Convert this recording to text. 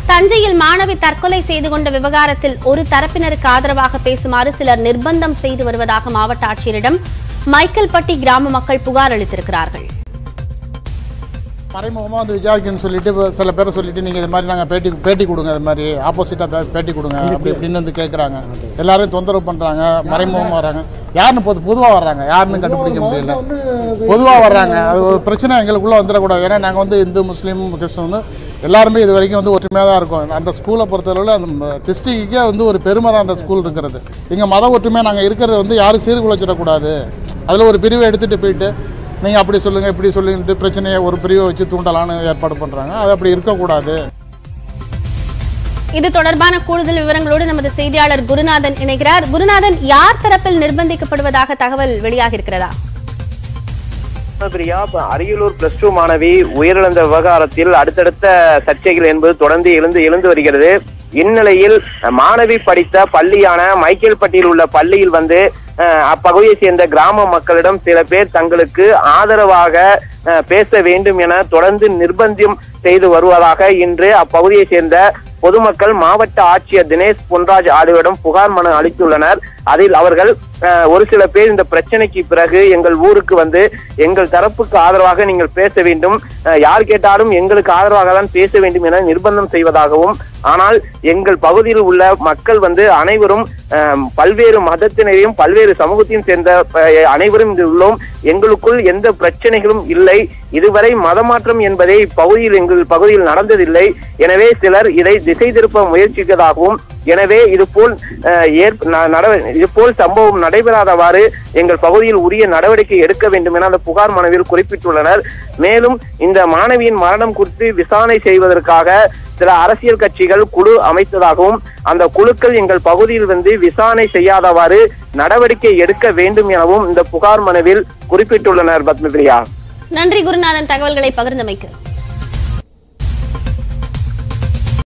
தஞ்சையில் மாணவி தற்கொலை செய்து கொண்ட விவகாரத்தில் ஒரு தரப்பினருக்கு ஆதரவாக பேசுமாறு சிலர் நிர்பந்தம் செய்து வருவதாக மாவட்ட ஆட்சியரிடம் மைக்கேல்பட்டி கிராம மக்கள் புகார் அளித்திருக்கிறார்கள் மறைமுகமாக வந்து விசாரிக்கணும்னு சொல்லிட்டு இப்ப சில பேரை சொல்லிட்டு நீங்கள் இது மாதிரி நாங்கள் பேட்டி பேட்டி கொடுங்க இது மாதிரி ஆப்போசிட்டாக பேட்டி கொடுங்க அப்படி இப்படின்னு வந்து கேட்குறாங்க எல்லாரையும் தொந்தரவு பண்ணுறாங்க மறைமுகமாக வராங்க யாருன்னு பொது பொதுவாக வர்றாங்க யாருன்னு கண்டுபிடிக்க முடியல பொதுவாக வர்றாங்க அது ஒரு பிரச்சனை எங்களுக்குள்ளே வந்துடக்கூடாது ஏன்னா நாங்கள் வந்து இந்து முஸ்லீம் கிறிஸ்தவன் எல்லாருமே இது வரைக்கும் வந்து ஒற்றுமையாக தான் இருக்கும் அந்த ஸ்கூலை பொறுத்தளவில் அந்த டிஸ்ட்ரிக்ட்டுக்கே வந்து ஒரு பெருமை தான் அந்த ஸ்கூல் இருக்கிறது இங்கே மத ஒற்றுமையாக நாங்கள் இருக்கிறது வந்து யாரும் சீர்குலைச்சிடக்கூடாது அதில் ஒரு பிரிவை எடுத்துகிட்டு போயிட்டு நீங்கள் அப்படி சொல்லுங்கள் இப்படி சொல்லுங்கன்ட்டு பிரச்சனையை ஒரு பிரிவை வச்சு தூண்டலான்னு ஏற்பாடு பண்ணுறாங்க அது அப்படி இருக்கக்கூடாது இது தொடர்பான கூடுதல் விவரங்களோடு நமது செய்தியாளர் குருநாதன் இணைகிறார் குருநாதன் யார் தரப்பில் நிர்பந்திக்கப்படுவதாக தகவல் வெளியாகி இருக்கிறதா பிரியா இப்ப அரியலூர் பிளஸ் டூ மாணவி உயிரிழந்த விவகாரத்தில் அடுத்தடுத்த சர்ச்சைகள் என்பது தொடர்ந்து எழுந்து எழுந்து வருகிறது இந்நிலையில் மாணவி படித்த பள்ளியான மைக்கேல்பட்டியில் உள்ள பள்ளியில் வந்து அஹ், அப்பகுதியை சேர்ந்த கிராம மக்களிடம் சில பேர் தங்களுக்கு ஆதரவாக அஹ், பேச வேண்டும் என தொடர்ந்து நிர்பந்தம் செய்து வருவதாக இன்று அப்பகுதியை சேர்ந்த பொதுமக்கள் மாவட்ட ஆட்சியர் தினேஷ் பொன்ராஜ் ஆகியோரிடம் புகார் மனு அளித்துள்ளனர் அதில் அவர்கள் அஹ், ஒரு சில பேர் இந்த பிரச்சனைக்கு பிறகு எங்கள் ஊருக்கு வந்து எங்கள் தரப்புக்கு ஆதரவாக நீங்கள் பேச வேண்டும் அஹ், யார் கேட்டாலும் எங்களுக்கு ஆதரவாக தான் பேச வேண்டும் என நிர்பந்தம் செய்வதாகவும் ஆனால் எங்கள் பகுதியில் உள்ள மக்கள் வந்து அனைவரும் அஹ், பல்வேறு மதத்தினரையும் பல்வேறு சமூகத்தையும் சேர்ந்த அஹ், அனைவரும் இங்கு உள்ளோம் எங்களுக்குள் எந்த பிரச்சனைகளும் இல்லை இதுவரை மதமாற்றம் என்பதே இப்பகுதியில் எங்கள் பகுதியில் நடந்ததில்லை எனவே சிலர் இதை திசை திருப்ப முயற்சித்ததாகவும் எனவே இதுபோல் அஹ், ஏற்ப- ந- நட- இதுபோல் சம்பவம் நடைபெறாதவாறு எங்கள் பகுதியில் உரிய நடவடிக்கை எடுக்க வேண்டும் என அந்த புகார் மனுவில் குறிப்பிட்டுள்ளனர் மேலும் இந்த மாணவியின் மரணம் குறித்து விசாரணை செய்வதற்காக சில அரசியல் கட்சிகள் குழு அமைத்ததாகவும் அந்த குழுக்கள் எங்கள் பகுதியில் வந்து விசாரணை செய்யாதவாறு நடவடிக்கை எடுக்க வேண்டும் எனவும் இந்த புகார் மனுவில் குறிப்பிட்டுள்ளனர் பத்மபிரியா நன்றி குருநாதன் தகவல்களை பகிர்ந்தமைக்கு